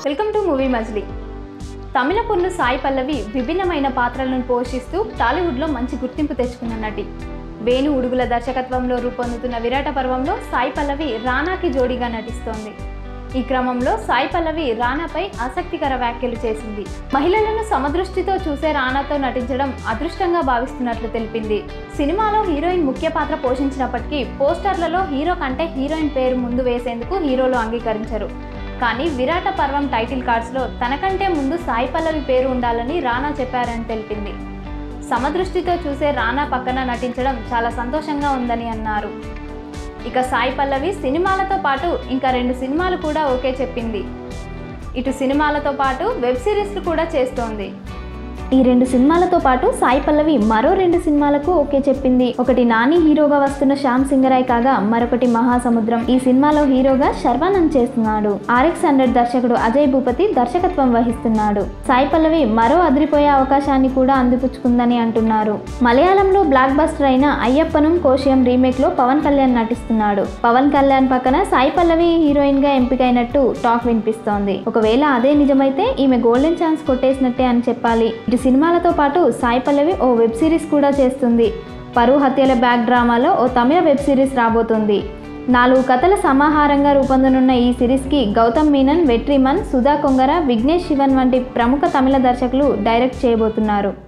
welcome to movie మజ్లీ తమిళ పొన్ను సాయి పల్లవి విభిన్నమైన పాత్రలను పోషిస్తూ టాలీవుడ్లో మంచి గుర్తింపు తెచ్చుకున్న నటి వేణు ఉడుగుల దర్శకత్వంలో రూపొందుతున్న విరాట పర్వంలో సాయి పల్లవి రానాకి జోడీగా నటిస్తోంది ఈ క్రమంలో సాయి పల్లవి రానాపై ఆసక్తికర వ్యాఖ్యలు చేసింది మహిళలను సమదృష్టితో చూసే రానాతో నటించడం అదృష్టంగా భావిస్తున్నట్లు తెలిపింది సినిమాలో హీరోయిన్ ముఖ్య పాత్ర పోషించినప్పటికీ పోస్టర్లలో హీరో కంటే హీరోయిన్ పేరు ముందు వేసేందుకు హీరోలు అంగీకరించరు కానీ విరాట పర్వం టైటిల్ కార్డ్స్లో తనకంటే ముందు సాయి పల్లవి పేరు ఉండాలని రానా చెప్పారని తెలిపింది సమదృష్టితో చూసే రానా పక్కన నటించడం చాలా సంతోషంగా ఉందని అన్నారు ఇక సాయి పల్లవి సినిమాలతో పాటు ఇంకా రెండు సినిమాలు కూడా ఓకే చెప్పింది ఇటు సినిమాలతో పాటు వెబ్ సిరీస్లు కూడా చేస్తోంది ఈ రెండు సినిమాలతో పాటు సాయి పల్లవి మరో రెండు సినిమాలకు ఓకే చెప్పింది ఒకటి నాని హీరోగా వస్తున్న శ్యామ్ సింగరాయ్ కాగా మరొకటి మహాసముద్రం ఈ సినిమాలో హీరోగా శర్వానంద్ చేస్తున్నాడు ఆర్ఎక్స్ హండ్రెడ్ దర్శకుడు అజయ్ భూపతి దర్శకత్వం వహిస్తున్నాడు సాయి పల్లవి మరో అదిరిపోయే అవకాశాన్ని కూడా అందిపుచ్చుకుందని అంటున్నారు మలయాళంలో బ్లాక్ బస్టర్ అయిన అయ్యప్పనం కోశయం రీమేక్ లో పవన్ కళ్యాణ్ నటిస్తున్నాడు పవన్ కళ్యాణ్ పక్కన సాయి పల్లవి హీరోయిన్ గా ఎంపికైనట్టు టాక్ వినిపిస్తోంది ఒకవేళ అదే నిజమైతే ఈమె గోల్డెన్ ఛాన్స్ కొట్టేసినట్టే అని చెప్పాలి ఇటు సినిమాలతో పాటు సాయి పల్లవి ఓ వెబ్ సిరీస్ కూడా చేస్తుంది పరువు హత్యల బ్యాక్ డ్రామాలో ఓ తమిళ వెబ్ సిరీస్ రాబోతుంది నాలుగు కథల సమాహారంగా రూపొందనున్న ఈ సిరీస్కి గౌతమ్ మీనన్ వెట్రిమన్ సుధా కొంగర విఘ్నేష్ శివన్ వంటి ప్రముఖ తమిళ దర్శకులు డైరెక్ట్ చేయబోతున్నారు